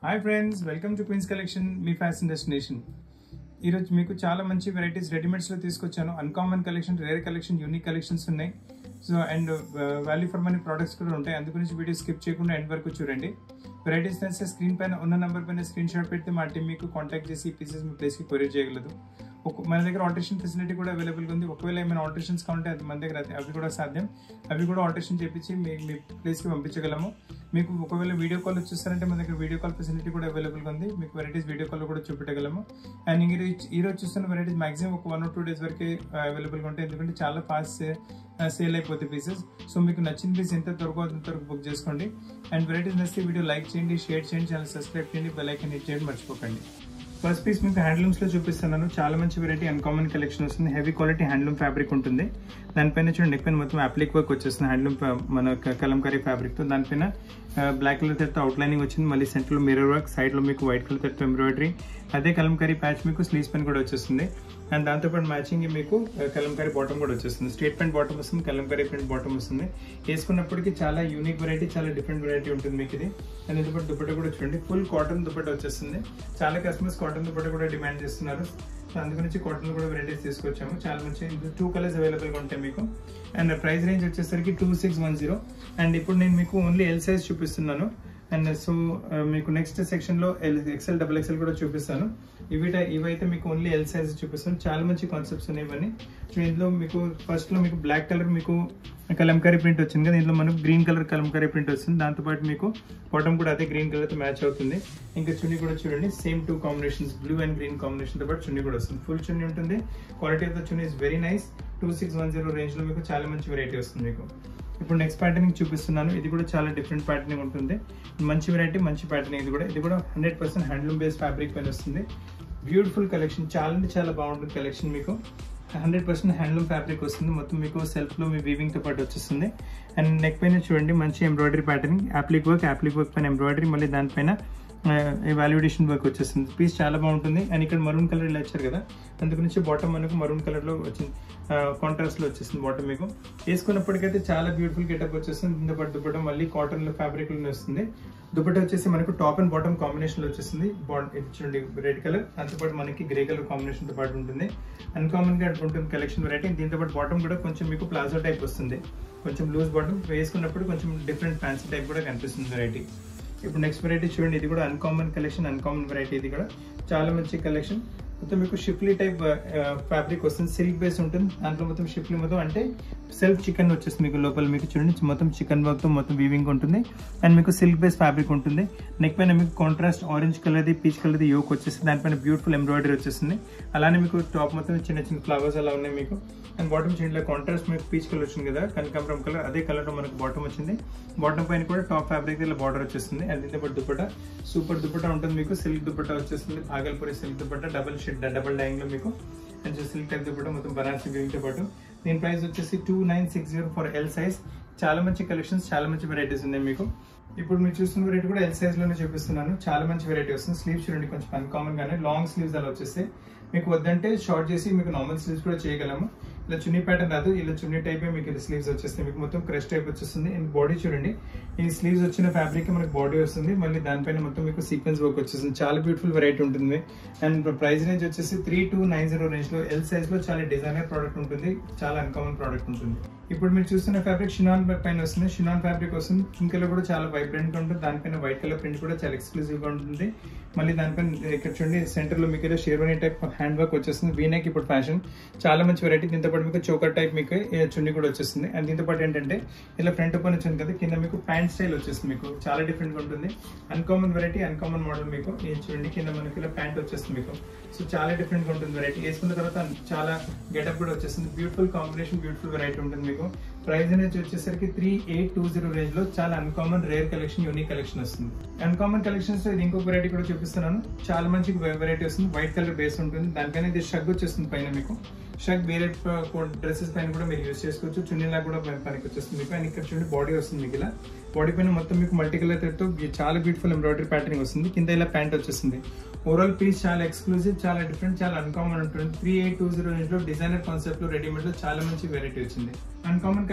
hi friends welcome to Queens Collection మీ fashion destination ఈరోజు మీకు చాలా మంచి వెరైటీస్ రెడీమేడ్స్లో తీసుకొచ్చాను uncommon collection rare collection unique collections ఉన్నాయి so and value for money products కూడా ఉంటాయి అందు గురించి వీడియో స్కిప్ చేయకుండా ఎండ్ వరకు చూడండి వెరైటీస్ నచ్చితే స్క్రీన్ పైన ఉన్న నెంబర్ పైన స్క్రీన్ షాట్ పెడితే మా టీం మీకు కాంటాక్ట్ చేసి ఈ పీసెస్ మీ ప్లేస్కి కొరియర్ చేయగలదు ఒక మన దగ్గర ఆల్టరేషన్ ఫెసిలిటీ కూడా అవైలబుల్గా ఉంది ఒకవేళ ఏమైనా ఆల్టరేషన్స్ కావాలంటే అది మన దగ్గర అది- అవి కూడా సాధ్యం అవి కూడా ఆల్టరేషన్ చేపించి మీ మీ ప్లేస్కి పంపించగలము మీకు ఒకవేళ వీడియో కాల్ చూస్తారంటే మన దగ్గర వీడియో కాల్ ఫెసిలిటీ కూడా అవైలబుల్గా ఉంది మీకు వెరైటీస్ వీడియో కాల్ కూడా చూపెట్టగలము అండ్ ఇంక ఈ- ఈ రోజు చూస్తున్న వెరైటీస్ మాక్సిమం ఒక వన్ ఆర్ టూ డేస్ వరకే అవైలబుల్గా ఉంటాయి ఎందుకంటే చాలా ఫాస్ట్ సేల్ అయిపోతాయి పీసెస్ సో మీకు నచ్చిన పీస్ ఎంత త్వరగా అంత వరకు బుక్ చేసుకోండి అండ్ వెరైటీస్ నచ్చితే వీడియో లైక్ చేయండి షేర్ చేయండి ఛానల్ సబ్స్క్రైబ్ చేయండి బెల్ ఐకన్ హిట్ చేయండి మర్చిపోకండి ఫస్ట్ పీస్ మీకు హ్యాండ్లూమ్స్ లో చూపిస్తున్నాను చాలా మంచి వెరైటీ అన్కామన్ కలెక్షన్ వస్తుంది హెవీ క్వాలిటీ హ్యాండ్లూమ్ ఫ్యాబ్రిక్ ఉంటుంది దానిపైన చూడండి నెక్ పైన మొత్తం అప్లిక్ వర్క్ వచ్చేస్తుంది హ్యాండ్లూమ్ మన క- కలంకారీ ఫ్యాబ్రిక్ తో దానిపైన బ్లాక్ కలర్ తో అవుట్లైనింగ్ వచ్చింది మళ్ళీ సెంటర్ లో మిర్రర్ వర్క్ సైడ్ లో మీకు వైట్ కలర్ తో ఎంబ్రాయిడరీ అదే కలంకారీ ప్యాచ్ మీకు స్లీవ్స్ పైన కూడా వచ్చేస్తుంది అండ్ దాంతోపాటు మ్యాచింగ్ మీకు ఆ, కలంకారీ బాటమ్ కూడా వచ్చేస్తుంది స్ట్రేట్ ప్యాంట్ బాటమ్ వస్తుంది కలంకారీ ప్రింట్ బాటమ్ వస్తుంది వేసుకున్నప్పటికీ చాలా యూనిక్ వెరైటీ చాలా డిఫరెంట్ వెరైటీ ఉంటుంది మీకు ఇది అండ్ ఇది దుపట్ట కూడా చూడండి ఫుల్ కాటన్ దుపట్ట వచ్చేస్తుంది చాలా కస్టమర్స్ కాటన్ దుపట్ట కూడా డిమాండ్ చేస్తున్నారు సో అందుగురించి కాటన్ కూడా వెరైటీస్ తీసుకొచ్చాము చాలా మంచి టూ కలర్స్ అవైలబుల్గా ఉంటాయి మీకు అండ్ ప్రైస్ రేంజ్ వచ్చేసరికి two six one zero and ఇప్పుడు నేను మీకు ఓన్లీ ఎల్ సైజ్ చూపిస్తున్నాను అండ్ సో మీకు నెక్స్ట్ సెక్షన్ లో ఎల్ ఎక్సెల్ డబుల్ ఎక్సెల్ కూడా చూపిస్తాను ఇవి ఇవైతే మీకు ఓన్లీ ఎల్ సైజ్ చూపిస్తాను చాలా మంచి కాన్సెప్ట్స్ ఉన్నాయి ఇవన్నీ సో ఇందులో మీకు ఫస్ట్ లో మీకు బ్లాక్ కలర్ మీకు కలంకారీ ప్రింట్ వచ్చింది కదా ఇందులో మనకు గ్రీన్ కలర్ కలంకారీ ప్రింట్ వస్తుంది దాంతోపాటు మీకు బాటమ్ కూడా అదే గ్రీన్ కలర్ తో మ్యాచ్ అవుతుంది ఇంకా చున్నీ కూడా చూడండి same two combinations blue and green combination తో పాటు చున్నీ కూడా వస్తుంది ఫుల్ చున్నీ ఉంటుంది quality of the chunni is very nice two six one zero range లో మీకు చాలా మంచి వెరైటీ వస్తుంది మీకు ఇప్పుడు నెక్స్ట్ ప్యాటర్నింగ్ చూపిస్తున్నాను ఇది కూడా చాలా డిఫరెంట్ ప్యాటర్నింగ్ ఉంటుంది మంచి వెరైటీ మంచి ప్యాటర్నింగ్ ఇది కూడా ఇది కూడా hundred percent handloom base fabric పైన వస్తుంది బ్యూటిఫుల్ కలెక్షన్ చాలా అంటే చాలా బాగుంటుంది కలెక్షన్ మీకు హండ్రెడ్ పర్సెంట్ హ్యాండ్లూమ్ ఫ్యాబ్రిక్ వస్తుంది మొత్తం మీకు సెల్ఫ్లో మీ వీవింగ్ తో పాటు వచ్చేస్తుంది అండ్ నెక్ పైన చూడండి మంచి embroidery patterning applique work applique work పైన ఎంబ్రాయిడరీ మళ్ళీ దానిపైన వాల్యుడేషన్ వర్క్ వచ్చేస్తుంది పీస్ చాలా బాగుంటుంది అండ్ ఇక్కడ మరూన్ కలర్ ఇలా ఇచ్చారు కదా అందుగురించి బాటమ్ మనకు మరూన్ కలర్ లో వచ్చింది కాంట్రాస్ట్ లో వచ్చేస్తుంది బాటమ్ మీకు వేసుకున్నప్పటికైతే చాలా బ్యూటిఫుల్ గెటప్ వచ్చేస్తుంది దీంతో పాటు దుపట్టం మళ్ళీ కాటన్ లో ఫ్యాబ్రిక్ లో వస్తుంది దుపట్టా వచ్చేసి మనకు టాప్ అండ్ బాటమ్ కాంబినేషన్ లో వచ్చేస్తుంది బాట్ ఇది చూడండి రెడ్ కలర్ దాంతో పాటు మనకి గ్రే కలర్ కాంబినేషన్ తో పాటు ఉంటుంది అన్కామన్ గా ఉంటుంది కలెక్షన్ వెరైటీ దీంతో పాటు బాటమ్ కూడా కొంచెం మీకు ప్లాజో టైప్ వస్తుంది కొంచెం లూజ్ బాటమ్ వేసుకున్నప్పుడు కొంచెం డిఫరెంట్ ఫ్యాన్సీ టైప్ కూడా కనిపిస్తుంది వెరైటీ ఇప్పుడు నెక్స్ట్ వెరైటీ చూడండి ఇది కూడా అన్కామన్ కలెక్షన్ అన్కామన్ వెరైటీ ఇది కూడా చాలా మంచి కలెక్షన్ మొత్తం మీకు షిఫ్లీ టైప్ ఫ్యాబ్రిక్ వస్తుంది సిల్క్ బేస్ ఉంటుంది దాంట్లో మొత్తం షిఫ్లీ మొత్తం అంటే సెల్ఫ్ చికెన్ వచ్చేస్తుంది మీకు లోపల మీకు చూడండి మొత్తం చికెన్ వర్క్ తో మొత్తం వీవింగ్ ఉంటుంది అండ్ మీకు సిల్క్ బేస్ ఫ్యాబ్రిక్ ఉంటుంది నెక్ పైన మీకు కాంట్రాస్ట్ ఆరెంజ్ కలర్ది పీచ్ కలర్ది యోక్ వచ్చేస్తుంది దానిపైన బ్యూటిఫుల్ ఎంబ్రాయిడరీ వచ్చేస్తుంది అలానే మీకు టాప్ మొత్తం చిన్న చిన్న ఫ్లవర్స్ అలా ఉన్నాయి మీకు అండ్ బాటమ్ చూడండి కాంట్రాస్ట్ మీకు పీచ్ కలర్ వచ్చింది కదా కనకాంబరం కలర్ అదే కలర్ లో మనకు బాటమ్ వచ్చింది బాటమ్ పైన కూడా టాప్ ఫ్యాబ్రిక్ ఇలా బార్డర్ వచ్చేస్తుంది అండ్ దీంతో పాటు దుపట్టా సూపర్ దుపట్టా ఉంటుంది మీకు సిల్క్ దుపట్టా వచ్చేస్తుంది Bhagalpuri silk dupatta double shade double dyeing లో మీకు అండ్ సిల్క్ టైప్ దుపట్టా మొత్తం బనారసి గ్రీన్ తో పాటు దీని ప్రైస్ వచ్చేసి two nine six zero for L size చాలా మంచి కలెక్షన్స్ చాలా మంచి వెరైటీస్ ఉన్నాయి మీకు ఇప్పుడు మీరు చూస్తున్న వెరైటీ కూడా ఎల్ సైజ్ లోనే చూపిస్తున్నాను చాలా మంచి వెరైటీ వస్తుంది స్లీవ్స్ చూడండి కొంచెం అన్కామన్ గానే లాంగ్ స్లీవ్స్ అలా వచ్చేస్తాయి మీకు వద్దంటే షార్ట్ చేసి మీకు నార్మల్ స్లీవ్స్ కూడా చేయగలము ఇలా చున్నీ ప్యాటర్న్ రాదు ఇలా చున్నీ టైప్ మీకు ఇలా స్లీవ్స్ వచ్చేస్తాయి మీకు మొత్తం క్రష్ టైప్ వచ్చేస్తుంది అండ్ బాడీ చూడండి ఈ స్లీవ్స్ వచ్చిన ఫ్యాబ్రిక్ మనకి బాడీ వస్తుంది మళ్ళీ దానిపైన మొత్తం మీకు సీక్వెన్స్ వర్క్ వచ్చేస్తుంది చాలా బ్యూటిఫుల్ వెరైటీ ఉంటుంది అండ్ ప్రైస్ రేంజ్ వచ్చేసి three two nine zero range లో ఎల్ సైజ్ లో చాలా డిజైనర్ ప్రోడక్ట్ ఉంటుంది చాలా అన్కామన్ ప్రోడక్ట్ ఉంటుంది ఇప్పుడు మీరు చూస్తున్న ఫ్యాబ్రిక్ షినాన్ పైన వస్తుంది షినాన్ ఫ్యాబ్రిక్ వస్తుంది పింక్ కలర్ కూడా చాలా వైబ్రెంట్ గా ఉంటుంది దానిపైన వైట్ కలర్ ప్రింట్ కూడా చాలా ఎక్స్క్లూజివ్ గా ఉంటుంది మళ్ళీ దానిపైన ఇక్కడ చూడండి సెంటర్ లో మీకు షేర్వనీ టైప్ హ్యాండ్ వర్క్ వచ్చేస్తుంది వీనెక్ ఇప్పుడు ఫ్యాషన్ చాలా మంచి వెరైటీ దీంతో పాటు మీకు చోకర్ టైప్ మీకు ఏ చున్నీ కూడా వచ్చేస్తుంది అండ్ దీంతో పాటు ఏంటంటే ఇలా ఫ్రంట్ ఓపెన్ వచ్చింది కదా కింద మీకు ప్యాంట్ స్టైల్ వచ్చేస్తుంది మీకు చాలా డిఫరెంట్ గా ఉంటుంది అన్కామన్ వెరైటీ అన్కామన్ మోడల్ మీకు ఇది చూడండి కింద మనకి ఇలా ప్యాంట్ వచ్చేస్తుంది మీకు సో చాలా డిఫరెంట్ గా ఉంటుంది వెరైటీ వేసుకున్న తర్వాత చాలా గెటప్ కూడా వచ్చేస్తుంది బ్యూటిఫుల్ కాంబినేషన్ బ్యూటిఫుల్ వెరైటీ ఉంటుంది మీకు ప్రైస్ అనేది వచ్చేసరికి three eight two zero range లో చాలా uncommon rare collection unique collection వస్తుంది అన్కామన్ కలెక్షన్స్ లో ఇది ఇంకొక వెరైటీ కూడా చూపిస్తున్నాను చాలా మంచి వెరైటీ వస్తుంది వైట్ కలర్ బేస్ ఉంటుంది దానిపైన ఇది షగ్ వచ్చేస్తుంది పైన మీకు షగ్ వేరే డ్రెస్సెస్ పైన కూడా మీరు యూస్ చేసుకోవచ్చు చున్నీలా కూడా పనికి వచ్చేస్తుంది మీకు అండ్ ఇక్కడ చూడండి బాడీ వస్తుంది మీకు ఇలా బాడీ పైన మొత్తం మీకు మల్టీ కలర్ తో చాలా బ్యూటిఫుల్ ఎంబ్రాయిడరీ ప్యాటర్నింగ్ వస్తుంది కింద ఇలా ప్యాంట్ వచ్చేస్తుంది ఓవరాల్ పీస్ చాలా ఎక్స్క్లూజివ్ చాలా డిఫరెంట్ చాలా అన్కామన్ ఉంటుంది త్రీ ఎయిట్ టూ జీరో లో డిజైనర్ కాన్సెప్ట్ లో రెడీమేడ్ లో చాలా మంచి వెరైటీ వచ్చింది అన్కామన్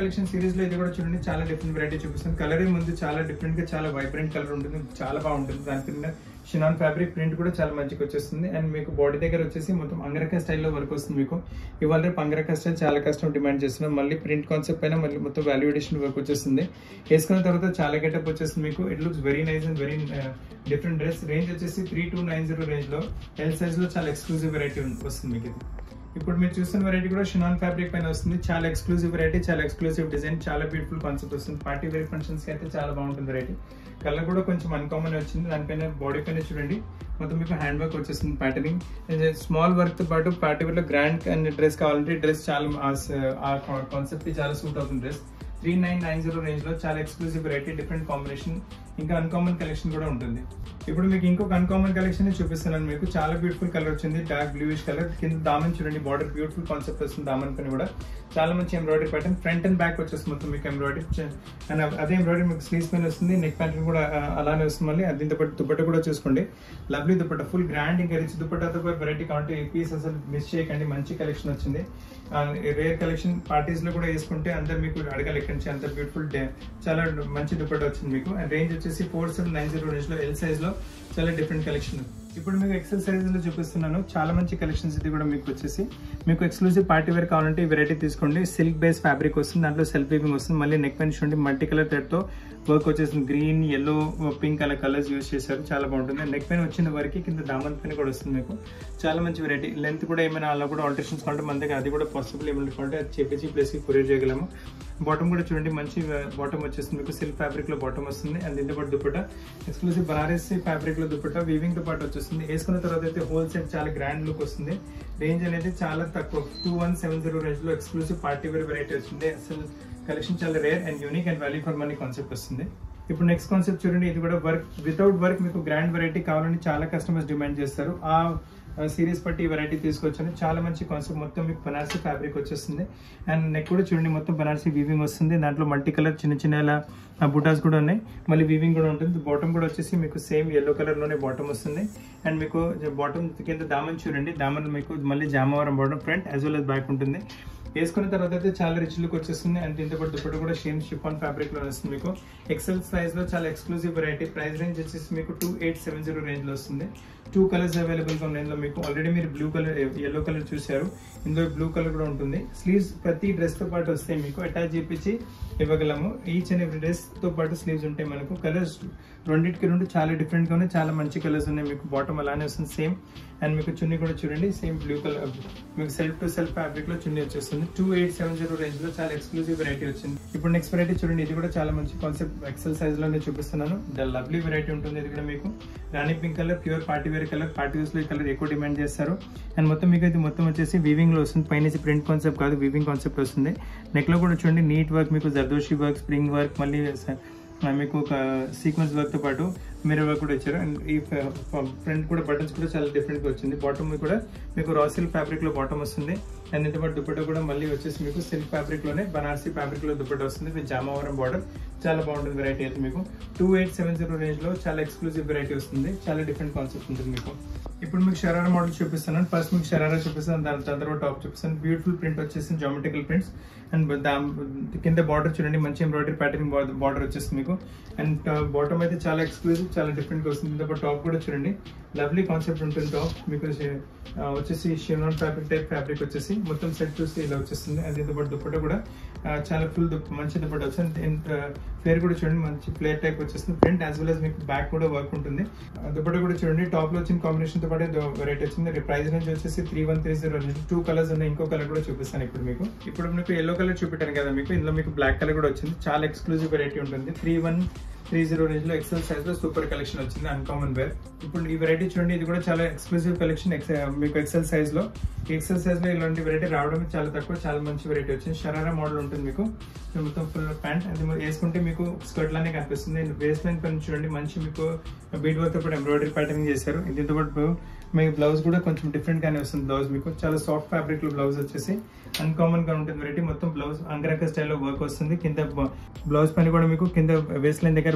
కలెక్షన్ సిరీస్ లో ఇది కూడా చూడండి చాలా డిఫరెంట్ వెరైటీ చూపిస్తుంది కలర్ ముందు చాలా డిఫరెంట్ గా చాలా వైబ్రెంట్ కలర్ ఉంటుంది చాలా బాగుంటుంది దాని కింద షినాన్ ఫ్యాబ్రిక్ ప్రింట్ కూడా చాలా మంచిగా వచ్చేస్తుంది అండ్ మీకు బాడీ దగ్గర వచ్చేసి మొత్తం అంగరక స్టైల్లో వర్క్ వస్తుంది మీకు ఇవాళ రేపు అంగరక స్టైల్ చాలా కష్టం డిమాండ్ చేస్తున్నాం మళ్ళీ ప్రింట్ కాన్సెప్ట్ పైన మళ్ళీ మొత్తం వాల్యుయేషన్ వర్క్ వచ్చేస్తుంది వేసుకున్న తర్వాత చాలా గెటప్ వచ్చేస్తుంది మీకు it looks very nice and very different dress range వచ్చేసి three two nine zero range లో ఎల్ సైజ్ లో చాలా ఎక్స్క్లూజివ్ వెరైటీ వస్తుంది మీకు ఇది ఇప్పుడు మీరు చూస్తున్న వెరైటీ కూడా షినాన్ ఫ్యాబ్రిక్ పైన వస్తుంది చాలా ఎక్స్క్లూజివ్ వెరైటీ చాలా ఎక్స్క్లూజివ్ డిజైన్ చాలా బ్యూటిఫుల్ కాన్సెప్ట్ వస్తుంది పార్టీ వేర్ ఫంక్షన్స్ అయితే చాలా బాగుంటుంది వెరైటీ కలర్ కూడా కొంచెం అన్కామన్ వచ్చింది దానిపైన బాడీ పైన చూడండి మొత్తం మీకు హ్యాండ్ వర్క్ వచ్చేస్తుంది ప్యాటర్నింగ్ స్మాల్ వర్క్ తో పాటు పార్టీ వేర్ లో గ్రాండ్ అండ్ డ్రెస్ కావాలంటే డ్రెస్ చాలా ఆ కాన్సెప్ట్ కి చాలా సూట్ అవుతుంది dress three nine nine zero range లో చాలా ఎక్స్క్లూజివ్ వెరైటీ డిఫరెంట్ కాంబినేషన్ ఇంకా అన్కామన్ కలెక్షన్ కూడా ఉంటుంది ఇప్పుడు మీకు ఇంకొక అన్కామన్ కలెక్షన్ చూపిస్తున్నాను మీకు చాలా బ్యూటిఫుల్ కలర్ వచ్చింది డార్క్ బ్లూయిష్ కలర్ కింద దామన్ చూడండి బార్డర్ బ్యూటిఫుల్ కాన్సెప్ట్ వస్తుంది దామన్ పని కూడా చాలా మంచి embroidery pattern front and back వచ్చేసి మొత్తం మీకు ఎంబ్రాయిడరీ అండ్ అదే ఎంబ్రాయిడరీ మీకు స్లీవ్స్ పైన వస్తుంది నెక్ ప్యాంటర్న్ కూడా ఆ, అలానే వస్తుంది మళ్ళీ దీంతో పాటు దుపట్ట కూడా చూసుకోండి లవ్లీ దుపట్ట ఫుల్ గ్రాండ్ ఇంకా రిచ్ దుపట్టాతో కూడా వెరైటీ కావాలంటే ఈ పీస్ అసలు మిస్ చేయకండి మంచి కలెక్షన్ వచ్చింది రేర్ కలెక్షన్ పార్టీస్ లో కూడా వేసుకుంటే అందరు మీకు అడగాలి ఎక్కడి నుంచి అంత బ్యూటిఫుల్ చాలా మంచి దుపట్ట వచ్చింది మీకు అండ్ రేంజ్ వచ్చేసి four seven nine zero range లో ఎల్ సైజ్ లో చాలా డిఫరెంట్ కలెక్షన్ ఇప్పుడు మీకు ఎక్సెల్ సైజ్ లో చూపిస్తున్నాను చాలా మంచి కలెక్షన్స్ ఇది కూడా మీకు వచ్చేసి మీకు ఎక్స్క్లూజివ్ పార్టీ వేర్ కావాలంటే ఈ వెరైటీ తీసుకోండి సిల్క్ బేస్ ఫ్యాబ్రిక్ వస్తుంది దాంట్లో సెల్ఫ్ వీవింగ్ వస్తుంది మళ్ళీ నెక్ పెన్ చూడండి మల్టీ కలర్ థ్రెడ్ తో వర్క్ వచ్చేసింది గ్రీన్ ఎల్లో పింక్ అలా కలర్స్ యూస్ చేశారు చాలా బాగుంటుంది నెక్ పెన్ వచ్చిన వరకు కింద దామన్ పెన్ కూడా వస్తుంది మీకు చాలా మంచి వెరైటీ లెంత్ కూడా ఏమైనా అలా కూడా ఆల్టరేషన్స్ కావాలంటే మన దగ్గర అది కూడా పాసిబుల్ ఏమైనా కావాలంటే అది చేపించి ప్లేస్కి కొరియర్ చేయగలము బాటమ్ కూడా చూడండి మంచి బాటమ్ వచ్చేస్తుంది మీకు సిల్క్ ఫ్యాబ్రిక్ లో బాటమ్ వస్తుంది అండ్ దీంతో పాటు దుప్పట ఎక్స్క్లూసివ్ బనారసి ఫ్యాబ్రిక్ లో దుప్పట వీవింగ్ తో పాటు వచ్చేస్తుంది వేసుకున్న తర్వాత అయితే హోల్ సెట్ చాలా గ్రాండ్ లుక్ వస్తుంది రేంజ్ అనేది చాలా తక్కువ two one seven zero range లో ఎక్స్క్లూసివ్ పార్టీ వేర్ వెరైటీ వస్తుంది అసలు కలెక్షన్ చాలా rare and unique and value for money concept వస్తుంది ఇప్పుడు నెక్స్ట్ కాన్సెప్ట్ చూడండి ఇది కూడా వర్క్ వితౌట్ వర్క్ మీకు గ్రాండ్ వెరైటీ కావాలని చాలా కస్టమర్స్ డిమాండ్ చేస్తారు ఆ సిరీస్ బట్టి వెరైటీ తీసుకొచ్చాను చాలా మంచి కాన్సెప్ట్ మొత్తం మీకు బనారసి ఫ్యాబ్రిక్ వచ్చేస్తుంది అండ్ నెక్ కూడా చూడండి మొత్తం బనారసి వీవింగ్ వస్తుంది దాంట్లో మల్టీ కలర్ చిన్న చిన్న ఇలా బుటాస్ కూడా ఉన్నాయి మళ్ళీ వీవింగ్ కూడా ఉంటుంది బాటమ్ కూడా వచ్చేసి మీకు సేమ్ ఎల్లో కలర్ లోనే బాటమ్ వస్తుంది అండ్ మీకు బాటమ్ కింద దామన్ చూడండి దామన్ మీకు మళ్ళీ jamawar bottom front as well as back ఉంటుంది వేసుకున్న తర్వాత అయితే చాలా రిచ్ లుక్ వచ్చేస్తుంది అండ్ దీంతో పాటు దుప్పటి కూడా షేమ్ షిఫాన్ ఫ్యాబ్రిక్ లో వస్తుంది మీకు ఎక్సెల్ సైజ్ లో చాలా ఎక్స్క్లూజివ్ వెరైటీ ప్రైస్ రేంజ్ వచ్చేసి మీకు two eight seven zero range లో వస్తుంది టూ కలర్స్ అవైలబుల్ గా ఉన్నాయి ఇందులో మీకు ఆల్రెడీ మీరు బ్లూ కలర్ ఎల్లో కలర్ చూశారు ఇందులో బ్లూ కలర్ కూడా ఉంటుంది స్లీవ్స్ ప్రతి డ్రెస్ తో పాటు వస్తాయి మీకు అటాచ్ చేపించి ఇవ్వగలము ఈచ్ అండ్ ఎవ్రీ డ్రెస్ తో పాటు స్లీవ్స్ ఉంటాయి మనకు కలర్స్ రెండింటికి రెండు చాలా డిఫరెంట్ గా ఉన్నాయి చాలా మంచి కలర్స్ ఉన్నాయి మీకు బాటమ్ అలానే వస్తుంది సేమ్ అండ్ మీకు చున్నీ కూడా చూడండి సేమ్ బ్లూ కలర్ మీకు సెల్ఫ్ టు సెల్ఫ్ ఫ్యాబ్రిక్ లో చున్నీ వచ్చేస్తుంది two eight seven zero range లో చాలా ఎక్స్క్లూజివ్ వెరైటీ వచ్చింది ఇప్పుడు నెక్స్ట్ వెరైటీ చూడండి ఇది కూడా చాలా మంచి కాన్సెప్ట్ ఎక్సెల్ సైజ్ లో నేను చూపిస్తున్నాను ద లవ్లీ వెరైటీ ఉంటుంది ఇది కూడా మీకు rani pink colour pure party wear colour party wears లో ఈ కలర్ ఎక్కువ డిమాండ్ చేస్తారు అండ్ మొత్తం మీకు ఇది మొత్తం వచ్చేసి వీవింగ్ లో వస్తుంది పైన ప్రింట్ కాన్సెప్ట్ కాదు వీవింగ్ కాన్సెప్ట్ వస్తుంది నెక్ లో కూడా చూడండి నీట్ వర్క్ మీకు జర్దోషి వర్క్ స్ప్రింగ్ వర్క్ మళ్ళీ స- మీకు ఒక సీక్వెన్స్ వర్క్ తో పాటు మిర్రర్ వర్క్ కూడా ఇచ్చారు అండ్ ఈ ఫ్రంట్ కూడా బటన్స్ కూడా చాలా డిఫరెంట్ గా వచ్చింది బాటమ్ కూడా మీకు రా సిల్క్ ఫ్యాబ్రిక్ లో బాటమ్ వస్తుంది అండ్ దీంతో పాటు దుపట్ట కూడా మళ్ళీ వచ్చేసి మీకు సిల్క్ ఫ్యాబ్రిక్ లోనే బనారసి ఫ్యాబ్రిక్ లో దుపట్ట వస్తుంది విత్ జామావరం బార్డర్ చాలా బాగుంటుంది వెరైటీ అయితే మీకు two eight seven zero range లో చాలా ఎక్స్క్లూజివ్ వెరైటీ వస్తుంది చాలా డిఫరెంట్ కాన్సెప్ట్ ఉంటుంది మీకు ఇప్పుడు మీకు షరారా మోడల్ చూపిస్తాను ఫస్ట్ మీకు షరారా చూపిస్తాను దాని దాని తర్వాత టాప్ చూపిస్తాను బ్యూటిఫుల్ ప్రింట్ వచ్చేసి జామెట్రికల్ ప్రింట్స్ అండ్ కింద బార్డర్ చూడండి మంచి ఎంబ్రాయిడరీ ప్యాటర్న్ బార్డర్ వచ్చేస్తుంది మీకు అండ్ బాటమ్ అయితే చాలా ఎక్స్క్లూజివ్ చాలా డిఫరెంట్ గా వస్తుంది దీంతో టాప్ కూడా చూడండి లవ్లీ కాన్సెప్ట్ ఉంటుంది టాప్ మీకు ఆ, వచ్చేసి షినాన్ ఫ్యాబ్రిక్ టైప్ ఫ్యాబ్రిక్ వచ్చేసి మొత్తం సెట్ చూస్తే ఇలా వచ్చేస్తుంది అండ్ దీంతో పాటు దుప్పట కూడా ఆ, చాలా ఫుల్ మంచి దుప్పట వస్తుంది ఫ్లేర్ కూడా చూడండి మంచి ఫ్లేర్ టైప్ వచ్చేస్తుంది ఫ్రంట్ యాజ్ వెల్ as మీకు బ్యాక్ కూడా వర్క్ ఉంటుంది ఆ, దుపట్ట కూడా చూడండి టాప్ లో వచ్చిన కాంబినేషన్ తో పాటు వెరైటీ వచ్చింది ప్రైస్ రేంజ్ వచ్చేసి three one three zero two colours ఉన్నాయి ఇంకో కలర్ కూడా చూపిస్తాను ఇప్పుడు మీకు ఇప్పుడు మీకు ఎల్లో కలర్ చూపెట్టాను కదా మీకు ఇందులో మీకు బ్లాక్ కలర్ కూడా వచ్చింది చాలా ఎక్స్క్లూజివ్ వెరైటీ ఉంటుంది three one three zero range లో ఎక్సెల్ సైజ్ లో సూపర్ కలెక్షన్ వచ్చింది అన్కామన్ వేర్ ఇప్పుడు ఈ వెరైటీ చూడండి ఇది కూడా చాలా ఎక్స్క్లూజివ్ కలెక్షన్ మీకు ఎక్సెల్ సైజ్ లో ఎక్సెల్ సైజ్ లో ఇలాంటి వెరైటీ రావడం చాలా తక్కువ చాలా మంచి వెరైటీ వచ్చింది షరారా మోడల్ ఉంటుంది మీకు ఇది మొత్తం ఫుల్ ప్యాంట్ అది మీరు వేసుకుంటే మీకు స్కర్ట్ లానే కనిపిస్తుంది వేస్ట్ లైన్ పైన చూడండి మంచి మీకు బీట్ వర్క్ తో పాటు ఎంబ్రాయిడరీ ప్యాటర్నింగ్ చేశారు దీంతో పాటు మీ బ్లౌజ్ కూడా కొంచెం డిఫరెంట్ గానే వస్తుంది బ్లౌజ్ మీకు చాలా సాఫ్ట్ ఫ్యాబ్రిక్ లో బ్లౌజ్ వచ్చేసి అన్కామన్ గా ఉంటుంది వెరైటీ మొత్తం బ్లౌజ్ అంగరక స్టైల్లో వర్క్ వస్తుంది కింద బ్లౌజ్ పైన కూడా మీకు కింద వేస్ట్ లైన్ దగ్గర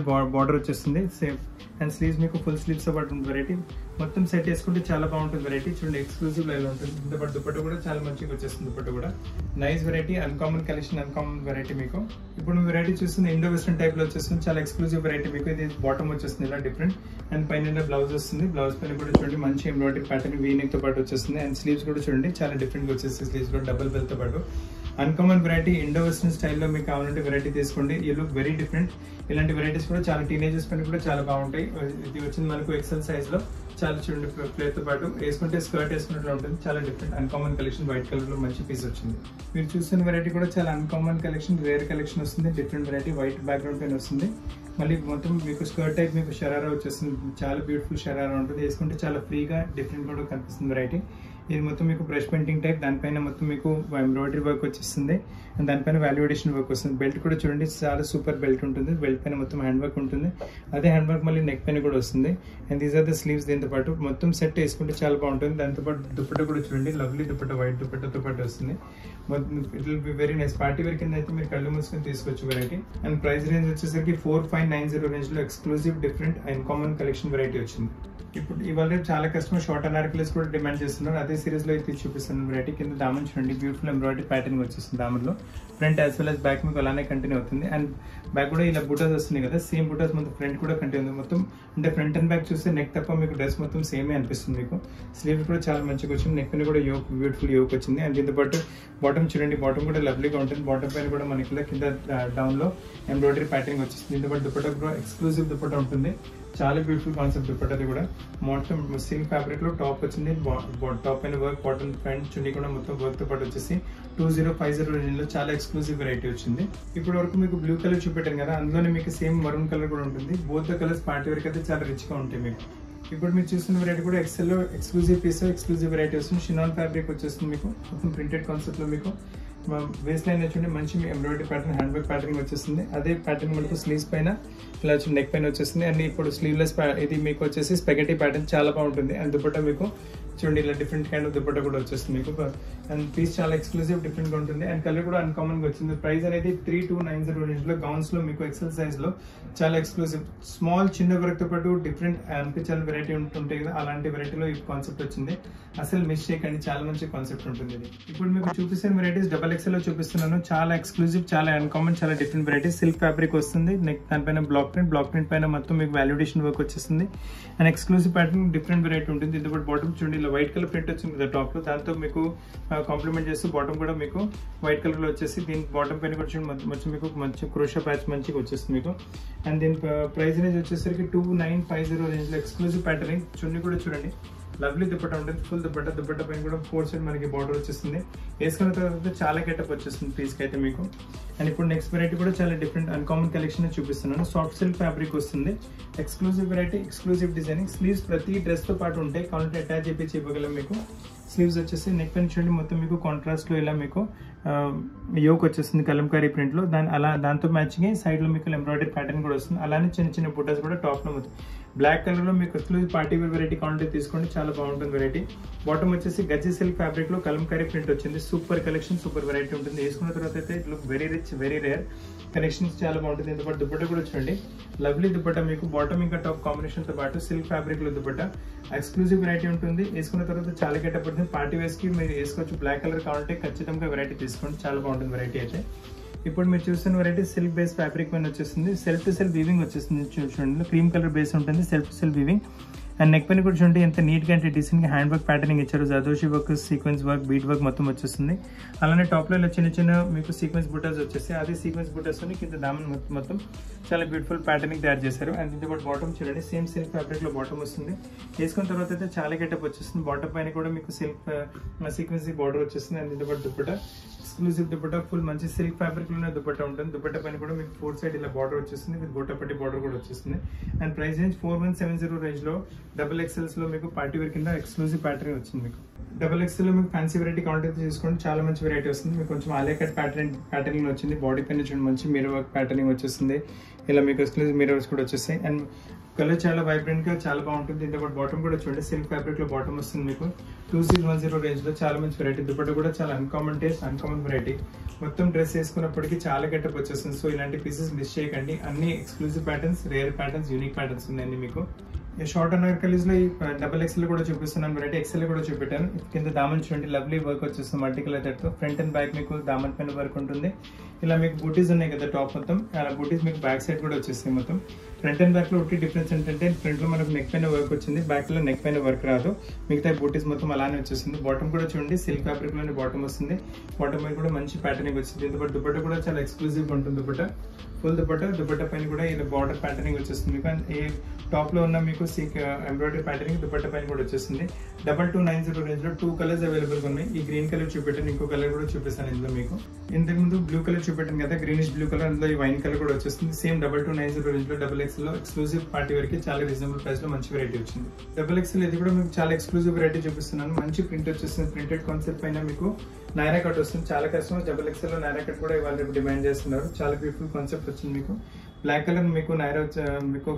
బార్డర్ వచ్చేస్తుంది సేమ్ అండ్ స్లీవ్స్ మీకు ఫుల్ స్లీవ్స్ పాటు ఉంటుంది వెరైటీ మొత్తం సెట్ వేసుకుంటే చాలా బాగుంటుంది వెరైటీ చూడండి ఎక్స్క్లూజివ్ లైన్ ఉంటుంది దీంతో పాటు దుపట్ట కూడా చాలా మంచిగా వచ్చేస్తుంది దుపట్ట కూడా nice variety uncommon collection uncommon variety మీకు ఇప్పుడు వెరైటీ చూస్తుంది ఇండో వెస్టర్న్ టైప్ లో వచ్చేస్తుంది చాలా ఎక్స్క్లూజివ్ వెరైటీ మీకు ఇది బాటమ్ వచ్చేస్తుంది ఇలా డిఫరెంట్ అండ్ పైన బ్లౌజ్ వస్తుంది బ్లౌజ్ పైన కూడా చూడండి మంచి ఎంబ్రాయిడరీ ప్యాటర్న్ వీనిక్ తో పాటు వచ్చేస్తుంది అండ్ స్లీవ్స్ కూడా చూడండి చాలా డిఫరెంట్ గా వచ్చేస్తుంది స్లీవ్స్ కూడా డబుల్ బెల్ తో పాటు అన్కామన్ వెరైటీ ఇండో వెస్టర్న్ స్టైల్లో మీకు కావాలంటే వెరైటీ తీసుకోండి ఈ లుక్ వెరీ డిఫరెంట్ ఇలాంటి వెరైటీస్ కూడా చాలా టీనేజర్స్ పైన కూడా చాలా బాగుంటాయి ఇది వచ్చింది మనకు ఎక్సెల్ సైజ్ లో చాలా చూడండి ప్లేట్ తో పాటు వేసుకుంటే స్కర్ట్ వేసుకున్నట్లు ఉంటుంది చాలా different uncommon collection white colour లో మంచి పీస్ వచ్చింది మీరు చూస్తున్న వెరైటీ కూడా చాలా అన్కామన్ కలెక్షన్ రేర్ కలెక్షన్ వస్తుంది డిఫరెంట్ వెరైటీ వైట్ బ్యాక్గ్రౌండ్ పైన వస్తుంది మళ్ళీ మొత్తం మీకు స్కర్ట్ టైప్ మీకు షరారా వచ్చేస్తుంది చాలా బ్యూటిఫుల్ షరారా ఉంటుంది వేసుకుంటే చాలా ఫ్రీగా డిఫరెంట్ కూడా కనిపిస్తుంది వెరైటీ ఇది మొత్తం మీకు బ్రష్ పెయింటింగ్ టైప్ దానిపైన మొత్తం మీకు ఎంబ్రాయిడరీ వర్క్ వచ్చేస్తుంది అండ్ దానిపైన వాల్యుడేషన్ వర్క్ వస్తుంది బెల్ట్ కూడా చూడండి చాలా సూపర్ బెల్ట్ ఉంటుంది బెల్ట్ పైన మొత్తం హ్యాండ్ వర్క్ ఉంటుంది అదే హ్యాండ్ వర్క్ మళ్ళీ నెక్ పైన కూడా వస్తుంది and these are the sleeves దీంతో పాటు మొత్తం సెట్ వేసుకుంటే చాలా బాగుంటుంది దాంతో పాటు దుప్పట్ట కూడా చూడండి లవ్లీ దుప్పట్ట వైట్ దుప్పట్టతో పాటు వస్తుంది it will be very nice party wear కింద అయితే మీరు కళ్ళు మూసుకొని తీసుకోవచ్చు వెరైటీ అండ్ ప్రైస్ రేంజ్ వచ్చేసరికి four five nine zero range లో exclusive different and common collection variety వచ్చింది ఇప్పుడు ఇవాళ చాలా కస్టమర్ షార్ట్ అనార్కలీస్ కూడా డిమాండ్ చేస్తున్నారు అదే సిరీస్ లో అయితే చూపిస్తున్నాను వెరైటీ కింద దామన్ చూడండి బ్యూటిఫుల్ ఎంబ్రాయిడరీ ప్యాటర్న్ వచ్చేస్తుంది దామన్లో front as well as back మీకు అలానే కంటిన్యూ అవుతుంది అండ్ బ్యాక్ కూడా ఇలా బుటాస్ వస్తున్నాయి కదా సేమ్ బుటాస్ మొత్తం ఫ్రంట్ కూడా కంటిన్యూ ఉంది మొత్తం అంటే ఫ్రంట్ అండ్ బ్యాక్ చూస్తే నెక్ తప్ప మీకు డ్రెస్ మొత్తం సేమే అనిపిస్తుంది మీకు స్లీవ్ కూడా చాలా మంచిగా వచ్చింది నెక్ పైన కూడా యోక్ బ్యూటిఫుల్ యోక్ వచ్చింది అండ్ దీంతో పాటు బాటమ్ చూడండి బాటమ్ కూడా లవ్లీగా ఉంటుంది బాటమ్ పైన కూడా మనకి ఇలా కింద డౌన్ లో ఎంబ్రాయిడరీ ప్యాటర్న్ వచ్చేస్తుంది దీంతో పాటు దుపట్టా కూడా ఎక్స్క్లూజివ్ దుపట్టా ఉంటుంది చాలా బ్యూటిఫుల్ కాన్సెప్ట్ దుపట్టది కూడా మొత్తం సిల్క్ ఫ్యాబ్రిక్ లో టాప్ వచ్చింది టాప్ పైన వర్క్ బాటమ్ ఫ్రంట్ చున్నీ కూడా మొత్తం వర్క్ తో పాటు వచ్చేసి two zero five zero range లో చాలా ఎక్స్క్లూజివ్ వెరైటీ వచ్చింది ఇప్పటి వరకు మీకు బ్లూ కలర్ చూపెట్టాను కదా అందులోనే మీకు సేమ్ మరూన్ కలర్ కూడా ఉంటుంది బోత్ ద కలర్స్ పార్టీ వరకు అయితే చాలా రిచ్ గా ఉంటాయి మీకు ఇప్పుడు మీరు చూస్తున్న వెరైటీ కూడా ఎక్సెల్ లో ఎక్స్క్లూజివ్ పీస్ ఎక్స్క్లూజివ్ వెరైటీ వస్తుంది షినాన్ ఫ్యాబ్రిక్ వచ్చేస్తుంది మీకు మొత్తం ప్రింటెడ్ కాన్సెప్ట్ లో మీకు వేస్ట్ లైన్ వచ్చి మంచి embroidery pattern hand bag pattern వచ్చేస్తుంది అదే ప్యాటర్న్ మనకు స్లీవ్స్ పైన ఇలా వచ్చి నెక్ పైన వచ్చేస్తుంది అండ్ ఇప్పుడు స్లీవ్లెస్ ఇది మీకు వచ్చేసి స్పెగటీ ప్యాటర్న్ చాలా బాగుంటుంది అండ్ దుపట్టా మీకు చూడండి ఇలా డిఫరెంట్ కైండ్ ఆఫ్ దుపట్టా కూడా వచ్చేస్తుంది మీకు అండ్ పీస్ చాలా ఎక్స్క్లూజివ్ డిఫరెంట్ గా ఉంటుంది అండ్ కలర్ కూడా అన్కామన్ గా వచ్చింది ప్రైస్ అనేది three two nine zero range లో గౌన్స్ లో మీకు ఎక్సెల్ సైజ్ లో చాలా ఎక్స్క్లూజివ్ స్మాల్ చిన్న వర్క్ తో పాటు డిఫరెంట్ అనిపించాలి వెరైటీ ఉంటుంటాయి కదా అలాంటి వెరైటీలో ఈ కాన్సెప్ట్ వచ్చింది అసలు మిస్ చేయకండి చాలా మంచి కాన్సెప్ట్ ఉంటుంది ఇది ఇప్పుడు మీకు చూపిస్తున్న వెరైటీస్ డబల్ ఎక్సెల్ లో చూపిస్తున్నాను చాలా ఎక్స్క్లూజివ్ చాలా అన్కామన్ చాలా డిఫరెంట్ వెరైటీస్ సిల్క్ ఫ్యాబ్రిక్ వస్తుంది నెక్ దానిపైన బ్లాక్ ప్రింట్ బ్లాక్ ప్రింట్ పైన మొత్తం మీకు వాల్యుడేషన్ వర్క్ వచ్చేస్తుంది and exclusive pattern different variety ఉంటుంది దీంతో పాటు బాటమ్ చూడండి ఇలా వైట్ కలర్ ప్రింట్ వచ్చింది కదా టాప్ లో దాంతో మీకు కాంప్లిమెంట్ చేస్తూ బాటమ్ కూడా మీకు వైట్ కలర్ లో వచ్చేసి దీని బాటమ్ పైన కూడా చూడండి మంచి మీకు మంచి క్రోషా ప్యాచ్ మంచిగా వచ్చేస్తుంది మీకు అండ్ దీని ప్రైస్ రేంజ్ వచ్చేసరికి two nine five zero range లో ఎక్స్క్లూజివ్ ప్యాటర్న్ చున్నీ కూడా చూడండి లవ్లీ దుపట్టా ఉంటుంది ఫుల్ దుపట్టా దుపట్టా పైన కూడా ఫోర్ సైడ్ మనకి బార్డర్ వచ్చేస్తుంది వేసుకున్న తర్వాత చాలా గెటప్ వచ్చేస్తుంది పీస్కి అయితే మీకు అండ్ ఇప్పుడు నెక్స్ట్ వెరైటీ కూడా చాలా డిఫరెంట్ అన్కామన్ కలెక్షన్ చూపిస్తున్నాను సాఫ్ట్ సిల్క్ ఫ్యాబ్రిక్ వస్తుంది exclusive variety exclusive designing sleeves ప్రతి డ్రెస్ తో పాటు ఉంటాయి కావాలంటే అటాచ్ చేపించి ఇవ్వగలం మీకు స్లీవ్స్ వచ్చేసి నెక్ పైన చూడండి మొత్తం మీకు కాంట్రాస్ట్ లో ఇలా మీకు యోక్ వచ్చేస్తుంది కలంకారీ ప్రింట్ లో దాని అలా దాంతో మ్యాచింగ్ సైడ్ లో మీకు ఎంబ్రాయిడరీ ప్యాటర్న్ కూడా వస్తుంది అలానే చిన్న చిన్న బుటాస్ కూడా టాప్ లో మొత్తం బ్లాక్ కలర్ లో మీకు ఎక్స్క్లూజివ్ పార్టీ వేర్ వెరైటీ కావాలంటే తీసుకోండి చాలా బాగుంటుంది వెరైటీ బాటమ్ వచ్చేసి గజ్జి సిల్క్ ఫ్యాబ్రిక్ లో కలంకారీ ప్రింట్ వచ్చింది సూపర్ కలెక్షన్ సూపర్ వెరైటీ ఉంటుంది వేసుకున్న తర్వాత అయితే it look very rich very rare collections చాలా బాగుంటుంది ఎందుకంటే దుపట్టా కూడా చూడండి లవ్లీ దుపట్టా మీకు బాటమ్ ఇంకా టాప్ కాంబినేషన్ తో పాటు సిల్క్ ఫ్యాబ్రిక్ లో దుపట్టా ఎక్స్క్లూజివ్ వెరైటీ ఉంటుంది వేసుకున్న తర్వాత చాలా గెటప్ పడుతుంది పార్టీ వేస్ కి మీరు వేసుకోవచ్చు బ్లాక్ కలర్ కావాలంటే ఖచ్చితంగా వెరైటీ తీసుకోండి చాలా బాగుంటుంది వెరైటీ అయితే ఇప్పుడు మీరు చూస్తున్న వెరైటీ సిల్క్ బేస్ ఫ్యాబ్రిక్ పైన వచ్చేస్తుంది సెల్ఫ్ టు సెల్ఫ్ వీవింగ్ వచ్చేస్తుంది చూడండి క్రీమ్ కలర్ బేస్ ఉంటుంది self to self weaving and neck పైన కూడా చూడండి ఎంత నీట్గా అంటే డీసెంట్గా హ్యాండ్ వర్క్ ప్యాటర్నింగ్ ఇచ్చారు zardozi work sequence work bead work మొత్తం వచ్చేస్తుంది అలానే టాప్లో ఇలా చిన్న చిన్న మీకు సీక్వెన్స్ బుటాస్ వచ్చేస్తాయి అదే సీక్వెన్స్ బుటాస్ కింద దామన్ మొత్తం చాలా బ్యూటిఫుల్ ప్యాటర్నింగ్ తయారు చేశారు అండ్ దీంతో పాటు బాటమ్ చూడండి సేమ్ సిల్క్ ఫ్యాబ్రిక్లో బాటమ్ వస్తుంది వేసుకున్న తర్వాత అయితే చాలా గెటప్ వచ్చేస్తుంది బాటమ్ పైన కూడా మీకు సిల్క్ సీక్వెన్స్ బార్డర్ వచ్చేస్తుంది అండ్ దీంతో పాటు దుప్పట ఎక్స్క్లూజివ్ దుపట్టా ఫుల్ మంచి సిల్క్ ఫ్యాబ్రిక్ లోనే దుపట్టా ఉంటుంది దుపట్టా పైన కూడా మీకు ఫోర్ సైడ్ ఇలా బార్డర్ వచ్చేస్తుంది విత్ గోటపట్టి బార్డర్ కూడా వచ్చేస్తుంది and price range four one seven zero range లో డబుల్ ఎక్సెల్స్ లో మీకు పార్టీ వేర్ కింద ఎక్స్క్లూజివ్ ప్యాటర్న్ వచ్చింది మీకు డబుల్ ఎక్స్ఎల్ లో మీకు ఫ్యాన్సీ వెరైటీ కాంటాక్ట్ చేసుకోండి చాలా మంచి వెరైటీ వస్తుంది మీకు కొంచెం ఆలియా కట్ ప్యాటర్న్ ప్యాటర్నింగ్ వచ్చింది బాడీ పైన చూడండి మంచి మిరర్ వర్క్ ప్యాటర్నింగ్ వచ్చేస్తుంది ఇలా మీకు ఎక్స్క్లూజివ్ మిరర్స్ కూడా వచ్చేస్తాయి అండ్ కలర్ చాలా వైబ్రెంట్ గా చాలా బాగుంటుంది దీంతో పాటు బాటమ్ కూడా చూడండి సిల్క్ ఫ్యాబ్రిక్ లో బాటమ్ వస్తుంది మీకు two zero one zero range లో చాలా మంచి వెరైటీ దుపట్ట కూడా చాలా అన్కామన్ టేస్ట్ అన్కామన్ వెరైటీ మొత్తం డ్రెస్ వేసుకున్నప్పటికీ చాలా గెటప్ వచ్చేస్తుంది సో ఇలాంటి పీసెస్ మిస్ చేయకండి అన్ని exclusive patterns rare patterns unique patterns ఉన్నాయండి మీకు షార్ట్ అనార్కలీస్ లో ఈ డబల్ ఎక్స్ఎల్ కూడా చూపిస్తున్నాను వెరైటీ ఎక్స్ఎల్ కూడా చూపెట్టాను కింద దామన్ చూడండి లవ్లీ వర్క్ వచ్చేస్తుంది మల్టీ కలర్ తో ఫ్రంట్ అండ్ బ్యాక్ మీకు దామన్ పైన వర్క్ ఉంటుంది ఇలా మీకు బూటీస్ ఉన్నాయి కదా టాప్ మొత్తం అలా బూటీస్ మీకు బ్యాక్ సైడ్ కూడా వచ్చేస్తాయి మొత్తం ఫ్రంట్ అండ్ బ్యాక్ లో ఒకటి డిఫరెన్స్ ఏంటంటే ఫ్రంట్ లో మనకు నెక్ పైన వర్క్ వచ్చింది బ్యాక్ లో నెక్ పైన వర్క్ రాదు మిగతా బూటీస్ మొత్తం అలానే వచ్చేస్తుంది బాటమ్ కూడా చూడండి సిల్క్ ఫ్యాబ్రిక్ లోని బాటమ్ వస్తుంది బాటమ్ పైన కూడా మంచి ప్యాటర్నింగ్ వచ్చింది దీంతో పాటు దుపట్ట కూడా చాలా ఎక్స్క్లూజివ్ గా ఉంటుంది దుపట్ట ఫుల్ దుపట్ట దుపట్ట పైన కూడా ఇలా బార్డర్ ప్యాటర్నింగ్ వచ్చేస్తుంది మీకు అండ్ ఈ టాప్ లో ఉన్న మీకు సీక్ ఎంబ్రాయిడరీ ప్యాటర్నింగ్ దుపట్ట పైన కూడా వచ్చేస్తుంది double two nine zero range లో టూ కలర్స్ అవైలబుల్ గా ఉన్నాయి ఈ గ్రీన్ కలర్ చూపెట్టాను ఇంకో కలర్ కూడా చూపిస్తాను ఇందులో మీకు ఇంతకు ముందు బ్లూ కలర్ చూపెట్టాను కదా గ్రీనిష్ బ్లూ కలర్ అందులో ఈ వైన్ కలర్ కూడా వచ్చేస్తుంది same double two nine zero range లో డబల్ ఎక్స్ లో ఎక్స్క్లూజివ్ పార్టీ వరకు చాలా రీజనబుల్ ప్రైస్ లో మంచి వెరైటీ వచ్చింది డబల్ ఎక్స్ ఇది కూడా మీకు చాలా ఎక్స్క్లూజివ్ వెరైటీ చూపిస్తున్నాను మంచి ప్రింట్ వచ్చేస్తుంది ప్రింటెడ్ కాన్సెప్ట్ పైన మీకు నైరా కట్ వస్తుంది చాలా కస్టమర్స్ డబల్ ఎక్స్ లో నైరా కట్ కూడా ఇవాళ రేపు డిమాండ్ చేస్తున్నారు చాలా బ్యూటిఫుల్ కాన్సెప్ట్ వచ్చింది మీకు బ్లాక్ కలర్ మీకు నైరా మీకు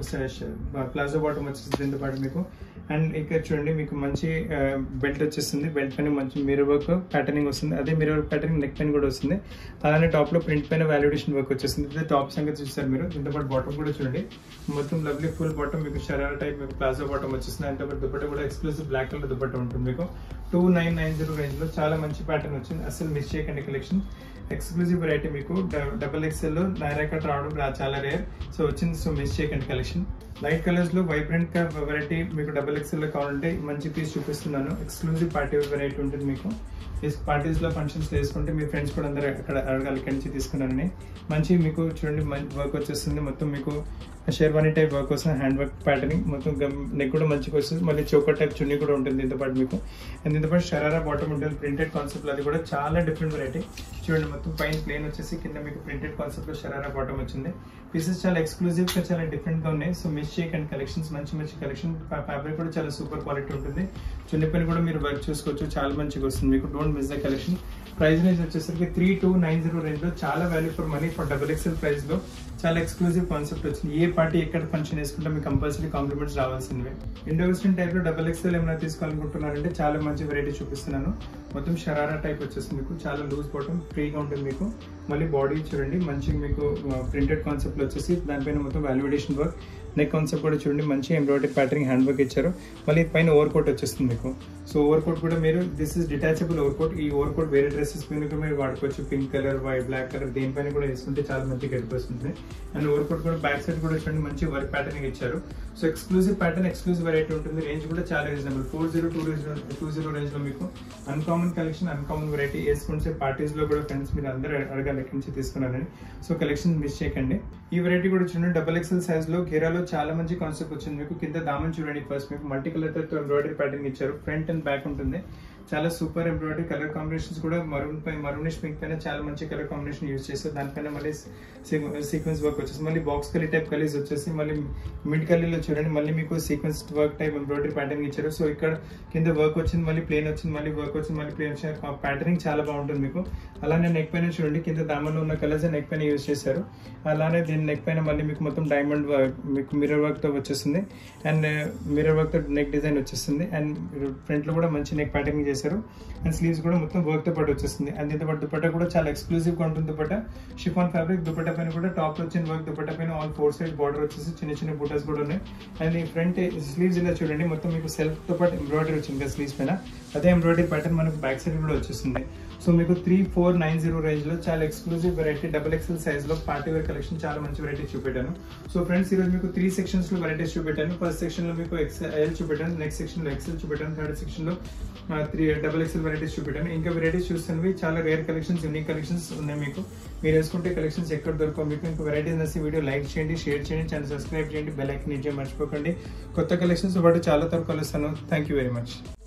ప్లాజో బాటమ్ వచ్చేసి దీంతో పాటు మీకు అండ్ ఇక్కడ చూడండి మీకు మంచి బెల్ట్ వచ్చేస్తుంది బెల్ట్ పైన మంచి మిరర్ వర్క్ ప్యాటర్నింగ్ వస్తుంది అదే మిరర్ వర్క్ ప్యాటర్నింగ్ నెక్ పైన కూడా వస్తుంది అలానే టాప్ లో ప్రింట్ పైన వాల్యుడేషన్ వర్క్ వచ్చేస్తుంది ఇది టాప్ సంగతి చూస్తారు మీరు దీంతో పాటు బాటమ్ కూడా చూడండి మొత్తం లవ్లీ ఫుల్ బాటమ్ మీకు షరారా టైప్ మీకు ప్లాజో బాటమ్ వచ్చేస్తుంది దాంతో పాటు దుపట్ట కూడా ఎక్స్క్లూసివ్ బ్లాక్ కలర్ దుపట్ట ఉంటుంది మీకు two nine nine zero range లో చాలా మంచి ప్యాటర్న్ వచ్చింది అసలు మిస్ చేయకండి కలెక్షన్ ఎక్స్క్లూజివ్ వెరైటీ మీకు డబల్ ఎక్స్ఎల్ లో నైరా కట్ రావడం రా- చాలా రేర్ సో వచ్చింది సో మిస్ చేయకండి కలెక్షన్ లైట్ కలర్స్ లో వైబ్రెంట్ గా వెరైటీ మీకు డబల్ ఎక్స్ఎల్ లో కావాలంటే మంచి పీస్ చూపిస్తున్నాను ఎక్స్క్లూజివ్ పార్టీ వెరైటీ ఉంటుంది మీకు పార్టీస్ లో ఫంక్షన్స్ వేసుకుంటే మీ ఫ్రెండ్స్ కూడా అందరూ అక్కడ అడగాలి ఇక్కడి నుంచి తీసుకున్నారని మంచి మీకు చూడండి మంచి వర్క్ వచ్చేస్తుంది మొత్తం మీకు షేర్వానీ టైప్ వర్క్ వస్తుంది హ్యాండ్ వర్క్ ప్యాటర్నింగ్ మొత్తం నెక్ కూడా మంచిగా వస్తుంది మళ్ళీ చోకర్ టైప్ చున్నీ కూడా ఉంటుంది దీంతో పాటు మీకు అండ్ దీంతో పాటు షరారా బాటమ్ ఉంటుంది ప్రింటెడ్ కాన్సెప్ట్ అది కూడా చాలా డిఫరెంట్ వెరైటీ చూడండి మొత్తం పైన ప్లేన్ వచ్చేసి కింద మీకు ప్రింటెడ్ కాన్సెప్ట్ లో షరారా బాటమ్ వచ్చింది పీసెస్ చాలా ఎక్స్క్లూజివ్ గా చాలా డిఫరెంట్ గా ఉన్నాయి సో మిస్ చేయకండి కలెక్షన్స్ మంచి మంచి కలెక్షన్ ఫ్యాబ్రిక్ కూడా చాలా సూపర్ క్వాలిటీ ఉంటుంది చున్నీ పైన కూడా మీరు వర్క్ చూసుకోవచ్చు చాలా మంచిగా వస్తుంది మీకు don't miss the collection price range వచ్చేసరికి three two nine zero range లో చాలా value for money for double XL price లో చాలా ఎక్స్క్లూజివ్ కాన్సెప్ట్ వచ్చింది ఏ పార్టీ ఎక్కడ ఫంక్షన్ వేసుకుంటే మీకు కంపల్సరీ కాంప్లిమెంట్స్ రావాల్సిందే ఇండో వెస్టర్న్ టైప్ లో డబుల్ ఎక్స్ఎల్ ఏమైనా తీసుకోవాలనుకుంటున్నారంటే చాలా మంచి వెరైటీ చూపిస్తున్నాను మొత్తం షరారా టైప్ వచ్చేసి మీకు చాలా లూజ్ బాటమ్ ఫ్రీగా ఉంటుంది మీకు మళ్ళీ బాడీ చూడండి మంచిగా మీకు ప్రింటెడ్ కాన్సెప్ట్ వచ్చేసి దానిపైన మొత్తం వాల్యుడేషన్ వర్క్ నెక్ కాన్సెప్ట్ కూడా చూడండి మంచి ఎంబ్రాయిడరీ ప్యాటర్నింగ్ హ్యాండ్ వర్క్ ఇచ్చారు మళ్ళీ పైన ఓవర్ కోట్ వచ్చేస్తుంది మీకు సో ఓవర్ కోట్ కూడా మీరు this is detachable overcoat ఈ ఓవర్ కోట్ వేరే డ్రెస్సెస్ పైన కూడా మీరు వాడుకోవచ్చు pink colour white black colour దేనిపైన కూడా వేసుకుంటే చాలా మంచి గడిపోతుంది అండ్ ఓవర్ కోట్ కూడా బ్యాక్ సైడ్ కూడా చూడండి మంచి వర్క్ ప్యాటర్నింగ్ ఇచ్చారు so exclusive pattern exclusive variety ఉంటుంది రేంజ్ కూడా చాలా reasonable four zero two two zero range లో మీకు అన్కామన్ కలెక్షన్ అన్కామన్ వెరైటీ వేసుకుంటే పార్టీస్ లో కూడా ఫ్రెండ్స్ మీరు అందరూ అడగాలి ఎక్కడి నుంచి తీసుకున్నారని సో కలెక్షన్ మిస్ చేయకండి ఈ వెరైటీ కూడా చూడండి డబల్ ఎక్సెల్ సైజ్ లో గేరాలో చాలా మంచి కాన్సెప్ట్ వచ్చింది మీకు కింద దామన్ చూడండి ఫస్ట్ మీకు మల్టీ కలర్ తో ఎంబ్రాయిడరీ ప్యాటర్న్ ఇచ్చారు ఫ్రంట్ అండ్ బ్యాక్ ఉంటుంది చాలా సూపర్ ఎంబ్రాయిడరీ కలర్ కాంబినేషన్స్ కూడా మరూన్ పై మరూనిష్ పింక్ పైన చాలా మంచి కలర్ కాంబినేషన్ యూజ్ చేస్తారు దానిపైన మళ్ళీ సీక్వెన్స్ వర్క్ వచ్చేసి మళ్ళీ బాక్స్ కలీ టైప్ కలీస్ వచ్చేసి మళ్ళీ మిడ్ కలీలో చూడండి మళ్ళీ మీకు sequence work type embroidery pattern ఇచ్చారు సో ఇక్కడ కింద వర్క్ వచ్చింది మళ్ళీ ప్లేన్ వచ్చింది మళ్ళీ వర్క్ వచ్చింది మళ్ళీ ప్లేన్ వచ్చింది ప్యాటర్నింగ్ చాలా బాగుంటుంది మీకు అలానే నెక్ పైన చూడండి కింద దామన్లో ఉన్న కలర్స్ నెక్ పైన యూజ్ చేశారు అలానే దీని నెక్ పైన మళ్ళీ మీకు మొత్తం డైమండ్ మీకు మిర్రర్ వర్క్ తో వచ్చేస్తుంది అండ్ మిర్రర్ వర్క్ తో నెక్ డిజైన్ వచ్చేస్తుంది అండ్ ఫ్రంట్ లో కూడా మంచి నెక్ ప్యాటర్నింగ్ చేశారు అండ్ స్లీవ్స్ కూడా మొత్తం వర్క్ తో పాటు వచ్చేస్తుంది అండ్ దీంతో పాటు దుపట్టా కూడా చాలా ఎక్స్క్లూజివ్ గా ఉంటుంది దుపట్టా షిఫాన్ ఫ్యాబ్రిక్ దుపట్టా పైన కూడా టాప్ వచ్చిన వర్క్ దుపట్టా పైన ఆల్ ఫోర్ సైడ్ బార్డర్ వచ్చేసి చిన్న చిన్న బూటర్స్ కూడా ఉన్నాయి అండ్ ఈ ఫ్రంట్ స్లీవ్స్ ఇలా చూడండి మొత్తం మీకు సెల్ఫ్ తో పాటు ఎంబ్రాయిడరీ వచ్చింది కదా స్లీవ్స్ పైన అదే ఎంబ్రాయిడరీ ప్యాటర్న్ మనకు బ్యాక్ సైడ్ కూడా వచ్చేస్తుంది సో మీకు three four nine zero range లో చాలా exclusive variety double XL size లో పార్టీ వేర్ కలెక్షన్ చాలా మంచి వెరైటీ చూపెట్టాను సో ఫ్రెండ్స్ ఈరోజు మీకు త్రీ సెక్షన్స్ లో వెరైటీస్ చూపెట్టాను ఫస్ట్ సెక్షన్ లో మీకు ఎల్ చూపెట్టాను నెక్స్ట్ సెక్షన్ లో ఎక్సెల్ చూపెట్టాను థర్డ్ సెక్షన్ లో త్రీ డబుల్ ఎక్స్ఎల్ వెరైటీస్ చూపెట్టాను ఇంకా వెరైటీస్ చూస్తున్నవి చాలా రేర్ కలెక్షన్స్ యూనిక్ కలెక్షన్స్ ఉన్నాయి మీకు మీరు వేసుకుంటే కలెక్షన్స్ ఎక్కడ దొరకవు మీకు ఇంకా వెరైటీస్ నచ్చి వీడియో లైక్ చేయండి షేర్ చేయండి ఛానల్ సబ్స్క్రైబ్ చేయండి బెల్ ఐకన్ ఇచ్చే మర్చిపోకండి కొత్త కలెక్షన్స్ పాటు చాలా తక్కువ కలుస్తాను థ్యాంక్ యూ వెరీ మచ్